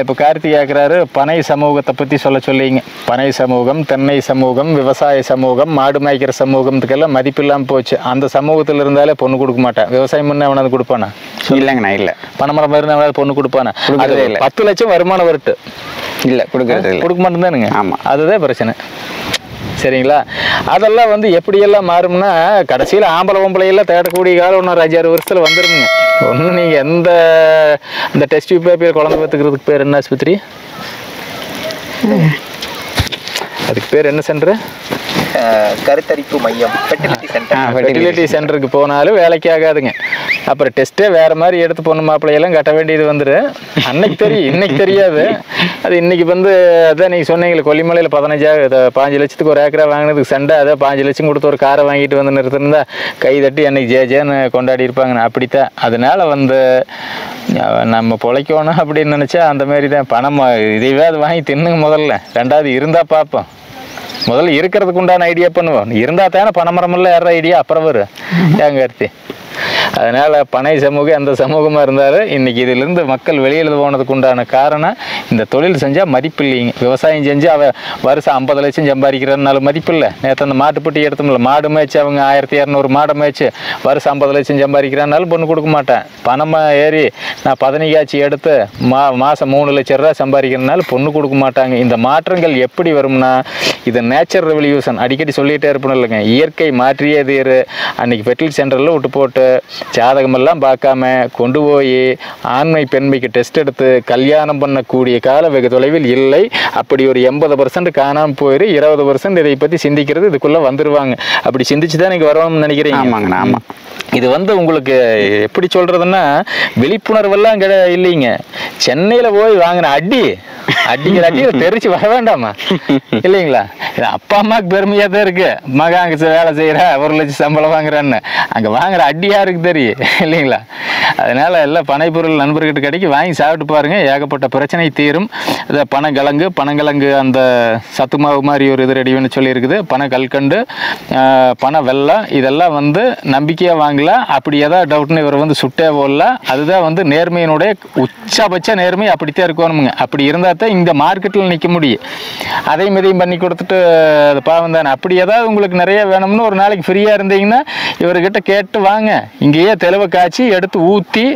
இப்போ கார்த்தி கேட்குறாரு பனை சமூகத்தை பற்றி சொல்ல சொல்லிங்க பனை சமூகம் தென்னை சமூகம் விவசாய சமூகம் மாடு மேய்க்கிற சமூகத்துக்கெல்லாம் மதிப்பு இல்லாமல் போச்சு அந்த சமூகத்தில் இருந்தாலே பொண்ணு கொடுக்க மாட்டேன் விவசாயம் பண்ண அவனது கொடுப்பானா இல்லைங்கண்ணா இல்லை பணமரம் இருந்தால் பொண்ணு கொடுப்பானா கொடுக்கறதே அது இல்ல. பத்து லட்சம் வருமானம் வரட்டு இல்லை கொடுக்கறது இல்லை கொடுக்க மாட்டேந்தானுங்க ஆமா. அதுதான் பிரச்சனை சரிங்களா அதெல்லாம் வந்து எப்படியெல்லாம் மாறும்னா கடைசியில் ஆம்பளை பொம்பளையெல்லாம் தேடக்கூடிய காலம் ஒன்று அஞ்சாறு வருஷத்தில் வந்துருங்க ஒன்றும் நீங்கள் எந்த இந்த டெஸ்ட் பேப்பர் குழந்தை பார்த்துக்கிறதுக்கு பேர் என்ன ஆஸ்பத்திரி அதுக்கு பேர் என்ன சென்டர் கருத்தரிப்பு மையம் ஃபெர்டிலிட்டி சென்டர் ஃபெர்டிலிட்டி சென்டருக்கு போனாலும் வேலைக்கு ஆகாதுங்க அப்புறம் டெஸ்ட்டே வேற மாதிரி எடுத்து பொண்ணு மாப்பிள்ளையெல்லாம் கட்ட வேண்டியது வந்துரு அன்னைக்கு தெரியும் இன்னைக்கு தெரியாது அது இன்னைக்கு வந்து அதான் நீங்கள் சொன்னீங்களே கொல்லிமலையில் பதினஞ்சா இது பாஞ்சு லட்சத்துக்கு ஒரு ஏக்கரா வாங்கினதுக்கு சண்டை அதை பாஞ்சு லட்சம் கொடுத்து ஒரு காரை வாங்கிட்டு வந்து நிறுத்திருந்தா கை தட்டி அன்னைக்கு ஜே ஜேன்னு கொண்டாடி இருப்பாங்க அப்படித்தான் அதனால வந்து அஹ், நம்ம பொழைக்கணும் அப்படின்னு நினச்சா அந்த மாதிரி தான் பணம் இதையவே அது வாங்கி தின்னுங்க முதல்ல ரெண்டாவது இருந்தால் பார்ப்போம் முதல்ல இருக்கிறதுக்கு உண்டான ஐடியா பண்ணுவோம் இருந்தால் தானே பணமரமெல்லாம் ஏற ஐடியா அப்புறம் வரும் ஏங்க கார்த்தி அதனால் பனை சமூகம் எந்த சமூகமாக இருந்தாலும் இன்றைக்கி இதிலிருந்து மக்கள் வெளியில் போனதுக்கு உண்டான காரணம் இந்த தொழில் செஞ்சால் மதிப்பு இல்லைங்க விவசாயம் செஞ்சு அவன் வருஷம் ஐம்பது லட்சம் சம்பாதிக்கிறதுனால மதிப்பு இல்லை நேற்று அந்த மாட்டுப்பட்டி எடுத்தோம்ல மாடு மேய்ச்சி அவங்க ஆயிரத்தி இரநூறு மாடை மேய்ச்சி வருஷம் ஐம்பது லட்சம் சம்பாதிக்கிறனாலும் பொண்ணு கொடுக்க மாட்டேன் பணமாக ஏறி நான் பதனிக்காய்ச்சி எடுத்து மா மாதம் மூணு லட்ச ரூபா சம்பாதிக்கிறதுனால பொண்ணு கொடுக்க மாட்டாங்க இந்த மாற்றங்கள் எப்படி வரும்னா இது நேச்சர் ரெவல்யூஷன் அடிக்கடி சொல்லிகிட்டே இருப்பணும் இல்லைங்க இயற்கை மாற்றியே தீரு அன்னைக்கு ஃபெர்டிலிட்டி சென்டரில் விட்டு போட்டு ஜாதகமெல்லாம் பார்க்காம கொண்டு போய் ஆண்மை பெண்மைக்கு டெஸ்ட் எடுத்து கல்யாணம் பண்ணக்கூடிய கால வெகு தொலைவில் இல்லை அப்படி ஒரு எண்பது பர்சன்ட் காணாமல் போயிரு இருபது பர்சன்ட் இதை பற்றி சிந்திக்கிறது இதுக்குள்ளே வந்துருவாங்க அப்படி சிந்திச்சு தான் நீங்கள் வரணும்னு நினைக்கிறீங்க ஆமாங்கண்ணா ஆமாம் இது வந்து உங்களுக்கு எப்படி சொல்றதுன்னா விழிப்புணர்வெல்லாம் கிட இல்லைங்க சென்னையில போய் வாங்கின அடி அடிக்கிற அடி தெரிச்சு வர வேண்டாமா இல்லைங்களா இது அப்பா அம்மாவுக்கு பெருமையா தான் இருக்கு மகன் அங்க செ- வேலை செய்யற ஒரு லட்சம் சம்பளம் வாங்குறான்னு அங்க வாங்குற அடி யாருக்கு தெரியும் இல்லைங்களா அதனால எல்லாம் பனைப்பொருள் நண்பர்கிட்ட கிடைக்கி வாங்கி சாப்பிட்டு பாருங்க ஏகப்பட்ட பிரச்சனை தீரும் இந்த பனங்கிழங்கு பனங்கிழங்கு அந்த சத்து மாவு மாதிரி ஒரு இது ரெடி பண்ணி சொல்லியிருக்குது பனை கல்கண்டு ஆஹ், பனை வெல்லம் இதெல்லாம் வந்து நம்பிக்கையாக வாங்கலாம் அப்படி ஏதாவது டவுட்னு இவர் வந்து சுட்டே போடலாம் அதுதான் வந்து நேர்மையினுடைய உச்சபட்ச நேர்மை அப்படித்தான் இருக்கணுமுங்க அப்படி இருந்தால் தான் இந்த மார்க்கெட்டில் நிற்க முடியும் அதையும் இதையும் பண்ணி கொடுத்துட்டு அது பாவம் தானே அப்படி ஏதாவது உங்களுக்கு நிறைய வேணும்னு ஒரு நாளைக்கு ஃப்ரீயாக இருந்தீங்கன்னா இவர்கிட்ட கேட்டு வாங்க இங்கேயே தெளிவை காய்ச்சி எடுத்து ஊற்றி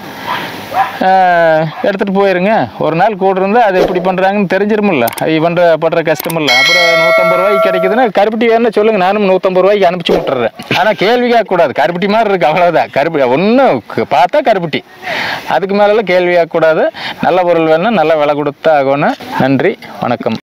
எடுத்துகிட்டு போயிருங்க ஒரு நாள் கூட இருந்தால் அது எப்படி பண்ணுறாங்கன்னு தெரிஞ்சிருமில்ல அது பண்ணுற படுற கஷ்டம் இல்லை அப்புறம் நூற்றம்பது ரூபாய்க்கு கிடைக்குதுன்னா கருப்பட்டி வேணும்னா சொல்லுங்கள் நானும் நூற்றம்பது ரூபாய்க்கு அனுப்பிச்சி விட்டுறேன் ஆனால் கேள்வி கேட்கக்கூடாது கருப்பட்டி மாதிரி இருக்குது அவ்வளோதான் கருப்பட்டி ஒன்று பார்த்தா கருப்பட்டி அதுக்கு மேலெல்லாம் கேள்வி கேட்கக்கூடாது நல்ல பொருள் வேணும்னா நல்ல விலை கொடுத்தா ஆகணும் நன்றி வணக்கம்